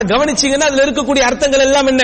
கவனிச்சீங்கன்னா அதுல இருக்கக்கூடிய அர்த்தங்கள் எல்லாம் என்ன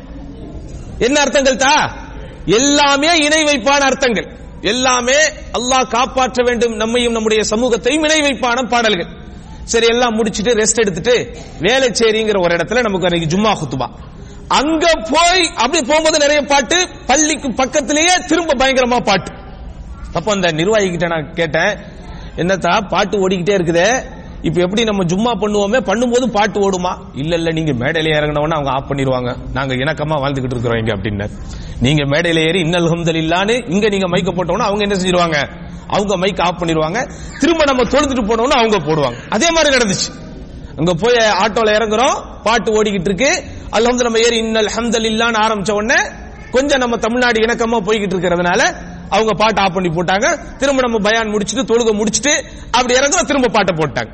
என்ன அர்த்தங்கள் தா எல்லாமே இணை வைப்பான அர்த்தங்கள் எல்லாமே அல்லாஹ் காப்பாற்ற வேண்டும் நம்மையும் நம்முடைய சமூகத்தையும் இணை வைப்பான பாடல்கள் சரி எல்லாம் முடிச்சிட்டு ரெஸ்ட் எடுத்துட்டு வேலைச்சேரிங்கிற ஒரு இடத்துல நமக்கு அன்னைக்கு ஜும்மா குத்துபா அங்க போய் அப்படி போகும்போது நிறைய பாட்டு பள்ளிக்கு பக்கத்திலேயே திரும்ப பயங்கரமா பாட்டு அப்ப அந்த நிர்வாகி கிட்ட நான் கேட்டேன் என்னத்தா பாட்டு ஓடிக்கிட்டே இருக்குதே இப்ப எப்படி நம்ம ஜும்மா பண்ணுவோமே பண்ணும்போது பாட்டு ஓடுமா இல்ல இல்ல நீங்க மேடையில இறங்கினவன அவங்க ஆஃப் பண்ணிடுவாங்க நாங்க இணக்கமா வாழ்ந்துகிட்டு இருக்கிறோம் இங்க அப்படின்னு நீங்க மேடையில ஏறி இன்னல் ஹம்தல் இல்லான்னு இங்க நீங்க மைக்க போட்டோம்னா அவங்க என்ன செஞ்சிருவாங்க அவங்க மைக் ஆஃப் பண்ணிடுவாங்க திரும்ப நம்ம தொழுதுட்டு போனோம்னா அவங்க போடுவாங்க அதே மாதிரி நடந்துச்சு அங்க போய் ஆட்டோல இறங்குறோம் பாட்டு ஓடிக்கிட்டு இருக்கு அல்ஹம்து நம்ம ஏறி இன்னல் ஹம்தல் இல்லான்னு ஆரம்பிச்ச உடனே கொஞ்சம் நம்ம தமிழ்நாடு இணக்கமா போய்கிட்டு இருக்கிறதுனால அவங்க பாட்டு ஆஃப் பண்ணி போட்டாங்க திரும்ப நம்ம பயான் முடிச்சிட்டு தொழுக முடிச்சிட்டு அப்படி இறங்குறோம் திரும்ப பாட்டை போட்டாங்க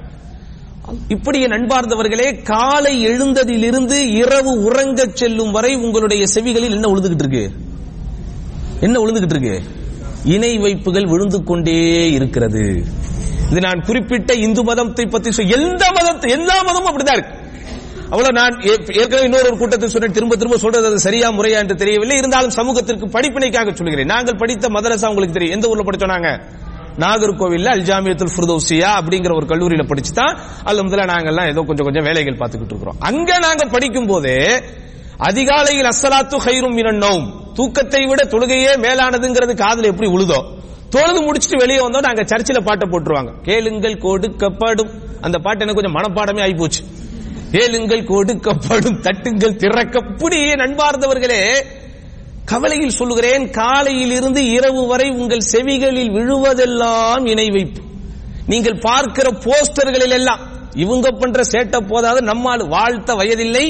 இப்படி என் அன்பார்ந்தவர்களே காலை எழுந்ததிலிருந்து இரவு உறங்கச் செல்லும் வரை உங்களுடைய செவிகளில் என்ன உழுதுகிட்டு இருக்கு என்ன உழுந்துகிட்டு இருக்கு இணை வைப்புகள் விழுந்து கொண்டே இருக்கிறது இது நான் குறிப்பிட்ட இந்து மதத்தை பத்தி சொல் எந்த மதத்தை எல்லா மதமும் அப்படிதான் இருக்கு அவ்வளவு நான் ஏ- ஏற்கனவே இன்னொரு ஒரு கூட்டத்தில் சொன்னேன் திரும்ப திரும்ப சொல்றது அது சரியா முறையா என்று தெரியவில்லை இருந்தாலும் சமூகத்திற்கு படிப்பினைக்காக சொல்கிறேன் நாங்கள் படித்த மதரசா உங்களுக்கு தெரியும் எந்த ஊர்ல படிச்சோம் நாங்க நாகர்கோவில்ல அல்ஜாமியத்துல் ஃபுர்தௌசியா அப்படிங்கிற ஒரு கல்லூரியில படிச்சு தான் அல்ல முதல்ல நாங்கெல்லாம் ஏதோ கொஞ்சம் கொஞ்சம் வேலைகள் பார்த்துக்கிட்டு இருக்கிறோம் அங்க நாங்க படிக்கும் போது அதிகாலையில் அஸ்ஸலாத்து ஹைரும் மினன் நௌம் தூக்கத்தை விட தொழுகையே மேலானதுங்கிறது காதுல எப்படி உழுதோ தொழுது முடிச்சிட்டு வெளியே வந்தோம் நாங்க சர்ச்சில் பாட்டை போட்டுருவாங்க கேளுங்கள் கொடுக்கப்படும் அந்த பாட்டு எனக்கு கொஞ்சம் மனப்பாடமே ஆகி போச்சு கேளுங்கள் கொடுக்கப்படும் தட்டுங்கள் திறக்க இப்படி நண்பார்ந்தவர்களே கவலையில் சொல்லுகிறேன் காலையில் இருந்து இரவு வரை உங்கள் செவிகளில் விழுவதெல்லாம் இணை வைப்பு நீங்கள் பார்க்கிற போஸ்டர்களில் எல்லாம் இவங்க பண்ற சேட்ட போதாது நம்மால் வாழ்த்த வயதில்லை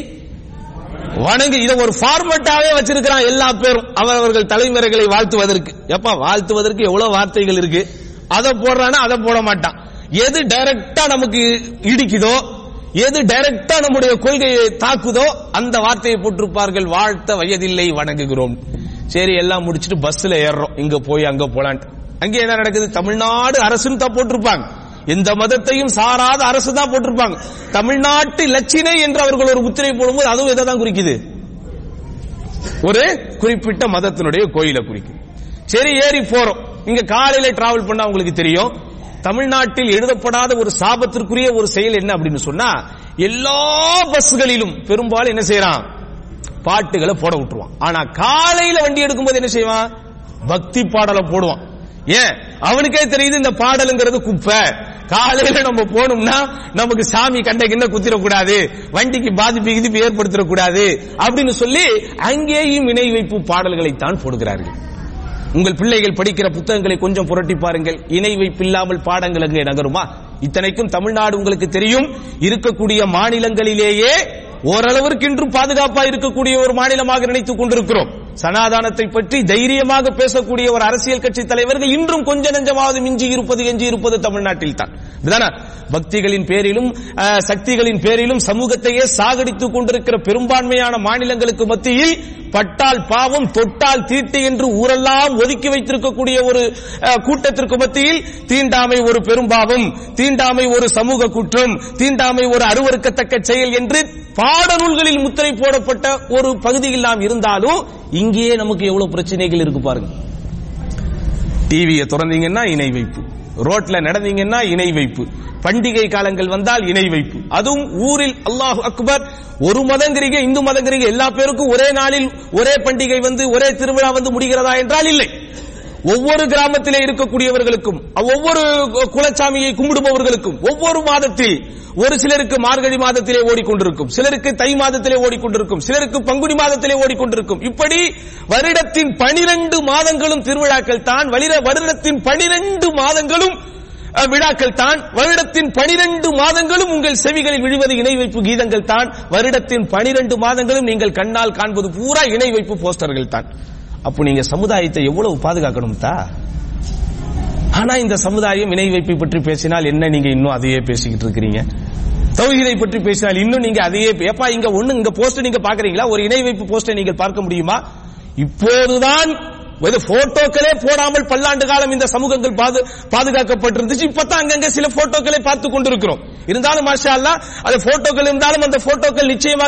வணங்கு இதை ஒரு ஃபார்மட்டாவே வச்சிருக்கிறான் எல்லா பேரும் அவரவர்கள் தலைமுறைகளை வாழ்த்துவதற்கு எப்ப வாழ்த்துவதற்கு எவ்வளவு வார்த்தைகள் இருக்கு அதை போடுறானா அதை போட மாட்டான் எது டைரக்டா நமக்கு இடிக்குதோ எது டைரக்டா நம்முடைய கொள்கையை தாக்குதோ அந்த வார்த்தையை போட்டிருப்பார்கள் வாழ்த்த வயதில்லை வணங்குகிறோம் சரி எல்லாம் முடிச்சிட்டு பஸ்ல ஏறுறோம் இங்க போய் அங்க போலான்ட்டு அங்கே என்ன நடக்குது தமிழ்நாடு அரசுன்னு தான் போட்டிருப்பாங்க எந்த மதத்தையும் சாராத அரசு தான் போட்டிருப்பாங்க தமிழ்நாட்டு லட்சினை என்று அவர்கள் ஒரு முத்திரை போடும்போது அதுவும் இதை தான் குறிக்குது ஒரு குறிப்பிட்ட மதத்தினுடைய கோயிலை குறிக்கும் சரி ஏறி போறோம் இங்க காலையில டிராவல் பண்ணா உங்களுக்கு தெரியும் தமிழ்நாட்டில் எழுதப்படாத ஒரு சாபத்திற்குரிய ஒரு செயல் என்ன அப்படின்னு சொன்னா எல்லா பஸ்களிலும் பெரும்பாலும் என்ன செய்யறான் பாட்டுகளை போட விட்டுருவான் ஆனா காலையில வண்டி எடுக்கும்போது என்ன செய்வான் பக்தி பாடலை போடுவான் ஏன் அவனுக்கே தெரியுது இந்த பாடலுங்கிறது குப்பை காலையில நம்ம போனோம்னா நமக்கு சாமி கண்ட கிண்ண குத்திரக்கூடாது வண்டிக்கு பாதிப்பு கிதிப்பு ஏற்படுத்திடக்கூடாது அப்படின்னு சொல்லி அங்கேயும் இணை வைப்பு பாடல்களை தான் போடுகிறார்கள் உங்கள் பிள்ளைகள் படிக்கிற புத்தகங்களை கொஞ்சம் புரட்டி பாருங்கள் இணை வைப்பில்லாமல் பாடங்கள் அங்கே நகருமா இத்தனைக்கும் தமிழ்நாடு உங்களுக்கு தெரியும் இருக்கக்கூடிய மாநிலங்களிலேயே ஓரளவிற்கு இன்றும் பாதுகாப்பா இருக்கக்கூடிய ஒரு மாநிலமாக நினைத்துக் கொண்டிருக்கிறோம் சனாதானத்தை பற்றி தைரியமாக பேசக்கூடிய ஒரு அரசியல் கட்சி தலைவர்கள் இன்றும் கொஞ்ச நெஞ்சமாவது மிஞ்சி இருப்பது எஞ்சி இருப்பது தமிழ்நாட்டில் தான் இதுதானே? பக்திகளின் பேரிலும் அஹ், சக்திகளின் பேரிலும் சமூகத்தையே சாகடித்துக் கொண்டிருக்கிற பெரும்பான்மையான மாநிலங்களுக்கு மத்தியில் பட்டால் பாவம் தொட்டால் தீட்டு என்று ஊரெல்லாம் ஒதுக்கி வைத்திருக்கக்கூடிய ஒரு அஹ், கூட்டத்திற்கு மத்தியில் தீண்டாமை ஒரு பெரும்பாவம் தீண்டாமை ஒரு சமூக குற்றம் தீண்டாமை ஒரு அருவருக்கத்தக்க செயல் என்று பாடநூல்களில் முத்திரை போடப்பட்ட ஒரு பகுதியில் நாம் இருந்தாலும் இங்கேயே நமக்கு எவ்வளவு பிரச்சனைகள் இருக்கு பாருங்க டிவியை திறந்தீங்கன்னா இணை வைப்பு ரோட்ல நடந்தீங்கன்னா இணை வைப்பு பண்டிகை காலங்கள் வந்தால் இணை வைப்பு அதுவும் ஊரில் அல்லாஹ் அக்பர் ஒரு மதங்கிறீங்க இந்து மதங்கிறீங்க எல்லா பேருக்கும் ஒரே நாளில் ஒரே பண்டிகை வந்து ஒரே திருவிழா வந்து முடிகிறதா என்றால் இல்லை ஒவ்வொரு கிராமத்திலே இருக்கக்கூடியவர்களுக்கும் ஒவ்வொரு குலச்சாமியை கும்பிடுபவர்களுக்கும் ஒவ்வொரு மாதத்தில் ஒரு சிலருக்கு மார்கழி மாதத்திலே ஓடிக்கொண்டிருக்கும் சிலருக்கு தை மாதத்திலே ஓடிக்கொண்டிருக்கும் சிலருக்கு பங்குனி மாதத்திலே ஓடிக்கொண்டிருக்கும் இப்படி வருடத்தின் பனிரெண்டு மாதங்களும் திருவிழாக்கள் தான் வலிர- வருடத்தின் பனிரெண்டு மாதங்களும் அஹ், விழாக்கள் தான் வருடத்தின் பனிரெண்டு மாதங்களும் உங்கள் செவிகளில் விழுவது இணை வைப்பு கீதங்கள் தான் வருடத்தின் பனிரெண்டு மாதங்களும் நீங்கள் கண்ணால் காண்பது பூரா இணை வைப்பு போஸ்டர்கள் தான் அப்போ நீங்க சமுதாயத்தை எவ்வளவு பாதுகாக்கணும் தா ஆனா இந்த சமுதாயம் இணை வைப்பை பற்றி பேசினால் என்ன நீங்க இன்னும் அதையே பேசிக்கிட்டு இருக்கிறீங்க தௌஹீதை பற்றி பேசினால் இன்னும் நீங்க அதையே ஏப்பா இங்க ஒண்ணு இங்க போஸ்ட் நீங்க பாக்குறீங்களா ஒரு இணை வைப்பு போஸ்டை நீங்கள் பார்க்க முடியுமா இப்போதுதான் இது போட்டோக்களே போடாமல் பல்லாண்டு காலம் இந்த சமூகங்கள் பாது- பாதுகாக்கப்பட்டிருந்துச்சு இப்பதான் அங்கங்க சில போட்டோக்களை பார்த்து கொண்டிருக்கிறோம் இருந்தாலும் மாஷா அல்லாஹ் அது போட்டோக்கள் இருந்தாலும் அந்த போட்டோக்கள் நிச்சயமாக